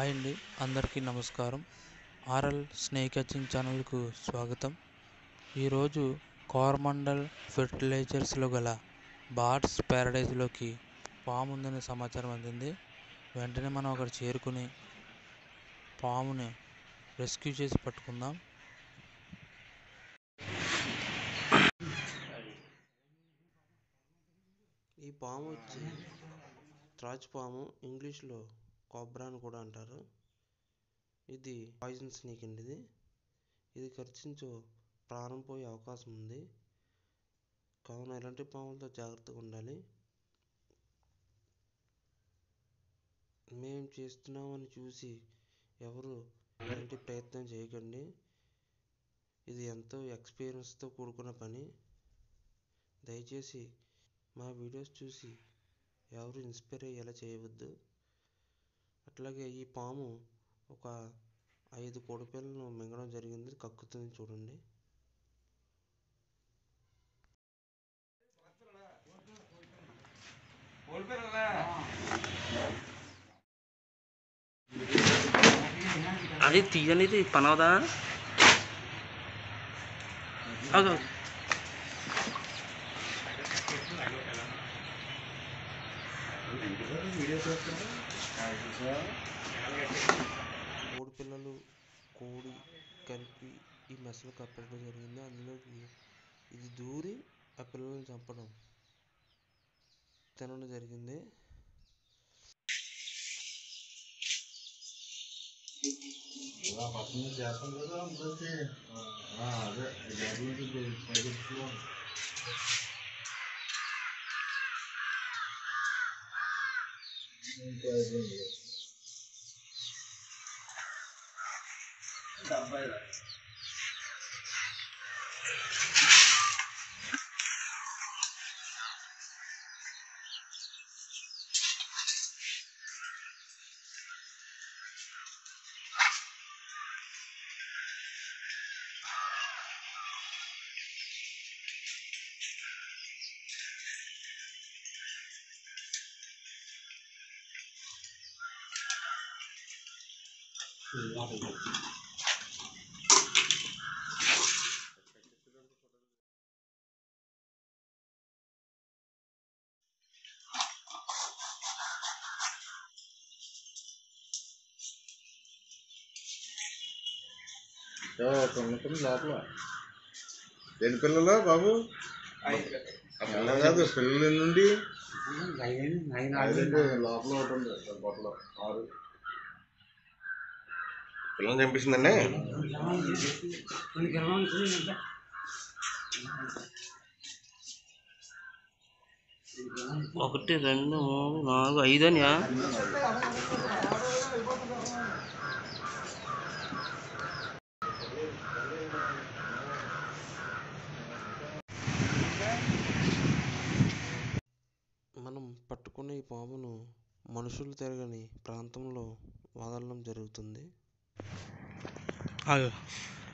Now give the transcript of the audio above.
Hi అండి అందరికీ నమస్కారం ఆర్ఎల్ స్నేక్ క్యాచింగ్ ఛానల్కు స్వాగతం ఈరోజు కోరమండల్ ఫెర్టిలైజర్స్లో గల బాట్స్ ప్యారడైజ్లోకి పాము ఉందనే సమాచారం అందింది వెంటనే మనం అక్కడ చేరుకుని పాముని రెస్క్యూ చేసి పట్టుకుందాం ఈ పాము వచ్చి త్రాచు పాము ఇంగ్లీష్లో కోబ్రా అని కూడా అంటారు ఇది పాయిజన్ స్నేక్ అండి ఇది ఇది ఖర్చించు ప్రాణం పోయే అవకాశం ఉంది కావున ఇలాంటి పాములతో జాగ్రత్తగా ఉండాలి మేము చేస్తున్నామని చూసి ఎవరు ఎలాంటి ప్రయత్నం చేయకండి ఇది ఎంతో ఎక్స్పీరియన్స్తో కూడుకున్న పని దయచేసి మా వీడియోస్ చూసి ఎవరు ఇన్స్పైర్ అయ్యేలా చేయవద్దు అట్లాగే ఈ పాము ఒక ఐదు కోడిపిల్లను మింగడం జరిగింది కక్కుతుంది చూడండి అది తీయనిది పనవదా అగో కోడి పిల్లలు కోడి కలిపి ఈ మెసలు కప్పడం జరిగింది అందులోకి ఇది దూరి ఆ పిల్లల్ని చంపడం తినడం జరిగింది ఉన్నప్పుడు లోపల ఎన్ని పిల్లలు బాబు ఆ పిల్ల కాదు పిల్లల నుండి ఐదండి, లోపల ఒకటి ఉంది దాని పొట్టలో ఆరు పిల్లల్ని చంపేసిందండి ఒకటి రెండు మూడు నాలుగు ఐదనియా మనం పట్టుకున్న ఈ పామును మనుషులు తిరగని ప్రాంతంలో వదలడం జరుగుతుంది ఆగు.